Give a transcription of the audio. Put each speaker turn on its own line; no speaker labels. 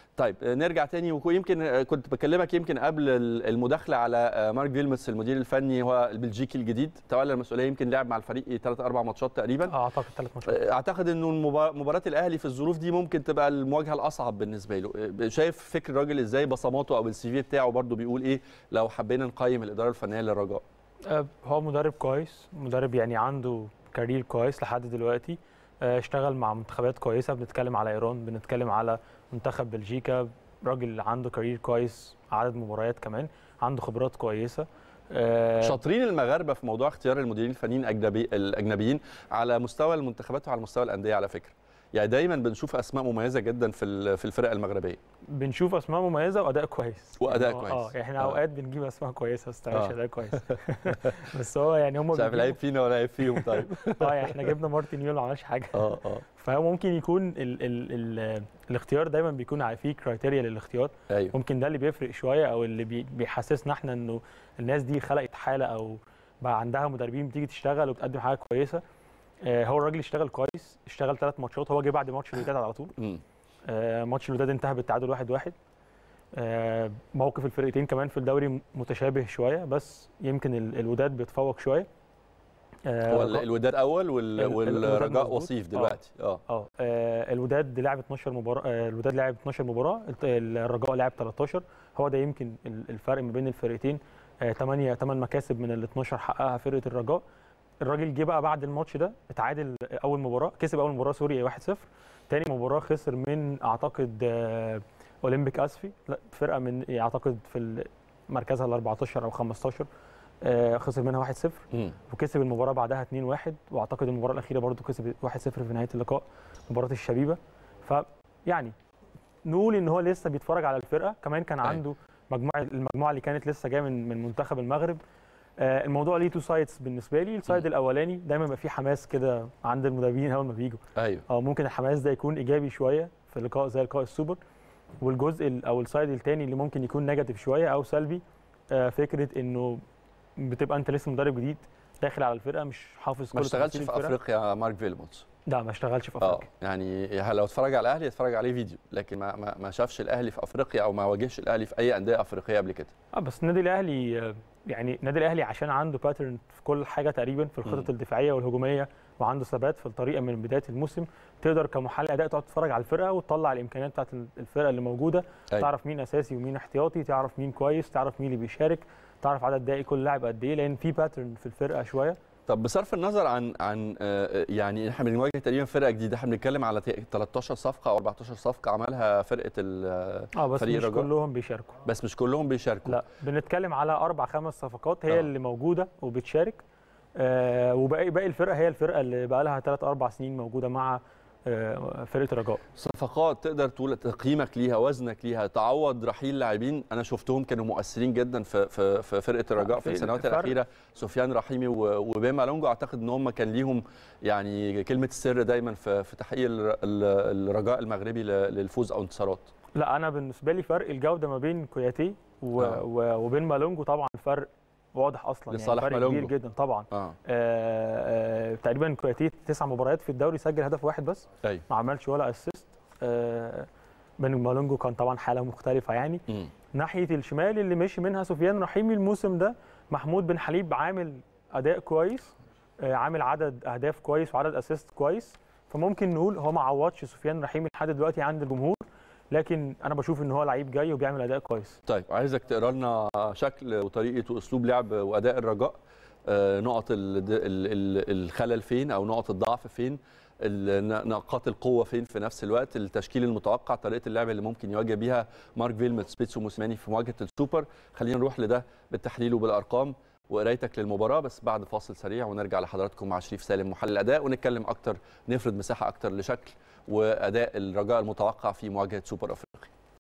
طيب نرجع تاني ويمكن كنت بكلمك يمكن قبل المداخله على مارك فيلمس المدير الفني هو البلجيكي الجديد تولى المسؤوليه يمكن لعب مع الفريق ثلاث اربع ماتشات تقريبا
اعتقد ثلاث ماتشات
اعتقد انه مباراه الاهلي في الظروف دي ممكن تبقى المواجهه الاصعب بالنسبه له شايف فكر الراجل ازاي بصماته او السي في بتاعه برده بيقول ايه لو حبينا نقيم الاداره الفنيه للرجاء
هو مدرب كويس مدرب يعني عنده كارير كويس لحد دلوقتي اشتغل مع منتخبات كويسه بنتكلم على ايران بنتكلم على منتخب بلجيكا راجل عنده كارير كويس عدد مباريات كمان عنده خبرات كويسه
شاطرين المغاربه في موضوع اختيار المديرين الفنيين الاجنبي الاجنبيين على مستوى المنتخبات وعلى مستوى الانديه على فكره يعني دايما بنشوف اسماء مميزه جدا في في الفرق المغربيه
بنشوف اسماء مميزه واداء كويس
واداء
يعني
كويس
اه احنا اوقات بنجيب اسماء كويسه بس آه. اداء كويس بس هو يعني هم
مش عارف لعيب فينا ولا لعيب فيهم طيب
اه يعني احنا جبنا مارتن يول ما عملش حاجه
اه اه
فهو ممكن يكون ال ال ال الاختيار دايما بيكون فيه كرايتيريا للاختيار
أيوه.
ممكن ده اللي بيفرق شويه او اللي بيحسسنا احنا انه الناس دي خلقت حاله او بقى عندها مدربين بتيجي تشتغل وبتقدم حاجه كويسه آه هو الراجل اشتغل كويس اشتغل ثلاث ماتشات هو جه بعد ماتش الوداد على طول آه ماتش الوداد انتهى بالتعادل 1-1 واحد واحد. آه موقف الفرقتين كمان في الدوري متشابه شويه بس يمكن الوداد بيتفوق شويه
هو الوداد اول والرجاء وصيف دلوقتي
اه اه الوداد لعب 12 مباراه الوداد لعب 12 مباراه الرجاء لعب 13 هو ده يمكن الفرق ما بين الفرقتين 8 8 مكاسب من ال 12 حققها فرقه الرجاء الراجل جه بقى بعد الماتش ده اتعادل اول مباراه كسب اول مباراه سوري 1-0 تاني مباراه خسر من اعتقد اولمبيك اسفي لا فرقه من اعتقد في مركزها ال 14 او 15 خسر منها 1-0 وكسب المباراه بعدها 2-1 واعتقد المباراه الاخيره برضه كسب 1-0 في نهايه اللقاء مباراه الشبيبه فيعني نقول ان هو لسه بيتفرج على الفرقه كمان كان عنده مجموعه المجموعه اللي كانت لسه جايه من من منتخب المغرب الموضوع ليه تو سايدز بالنسبه لي السايد الاولاني دايما بيبقى فيه حماس كده عند المدربين اول ما بيجوا
ايوه
اه ممكن الحماس ده يكون ايجابي شويه في لقاء زي لقاء السوبر والجزء او السايد الثاني اللي ممكن يكون نيجاتيف شويه او سلبي فكره انه بتبقى انت لسه مدرب جديد داخل على الفرقه مش حافظ كل
ما اشتغلش في افريقيا مارك فيلموتس
لا ما اشتغلش في افريقيا
اه يعني لو اتفرج على الاهلي اتفرج عليه فيديو لكن ما ما, ما شافش الاهلي في افريقيا او ما واجهش الاهلي في اي انديه افريقيه قبل كده
اه بس النادي الاهلي يعني النادي الاهلي عشان عنده باترن في كل حاجه تقريبا في الخطط م. الدفاعيه والهجوميه وعنده ثبات في الطريقه من بدايه الموسم تقدر كمحلل اداء تقعد تتفرج على الفرقه وتطلع الامكانيات بتاعت الفرقه اللي موجوده أي. تعرف مين اساسي ومين احتياطي تعرف مين كويس تعرف مين اللي بيشارك تعرف عدد دقائق كل لاعب قد ايه لان في باترن في الفرقه شويه
طب بصرف النظر عن عن يعني احنا بنواجه تقريبا فرقه جديده احنا بنتكلم على 13 صفقه او 14 صفقه عملها فرقه
اه بس مش الرجاء. كلهم بيشاركوا
بس مش كلهم بيشاركوا
لا بنتكلم على اربع خمس صفقات هي أوه. اللي موجوده وبتشارك آه وباقي باقي الفرقه هي الفرقه اللي بقى لها 3 4 سنين موجوده مع فرقه الرجاء
صفقات تقدر تقول تقييمك ليها وزنك ليها تعوض رحيل لاعبين انا شفتهم كانوا مؤثرين جدا في في, في فرقه الرجاء في السنوات الاخيره سفيان رحيمي وبيما لونجو اعتقد ان هم كان ليهم يعني كلمه السر دايما في في تحقيق الرجاء المغربي للفوز او انتصارات
لا انا بالنسبه لي فرق الجوده ما بين كوياتي وبين مالونجو طبعا فرق واضح اصلا
لصالح
يعني فرق كبير جدا طبعا
آه.
آه آه تقريبا كويتي تسع مباريات في الدوري سجل هدف واحد بس
أي.
ما عملش ولا اسيست آه بن مالونجو كان طبعا حاله مختلفه يعني
م.
ناحيه الشمال اللي مشي منها سفيان رحيمي الموسم ده محمود بن حليب عامل اداء كويس آه عامل عدد اهداف كويس وعدد اسيست كويس فممكن نقول هو ما عوضش سفيان رحيمي لحد دلوقتي عند الجمهور لكن انا بشوف ان هو لعيب جاي وبيعمل اداء كويس
طيب عايزك تقرا لنا شكل وطريقه واسلوب لعب واداء الرجاء آه نقط الخلل فين او نقط الضعف فين نقاط القوه فين في نفس الوقت التشكيل المتوقع طريقه اللعب اللي ممكن يواجه بيها مارك فيلمت سبيتسو موسيماني في مواجهه السوبر خلينا نروح لده بالتحليل وبالارقام وقرايتك للمباراه بس بعد فاصل سريع ونرجع لحضراتكم مع شريف سالم محلل الاداء ونتكلم اكتر نفرد مساحه اكتر لشكل واداء الرجاء المتوقع في مواجهه سوبر افريقيا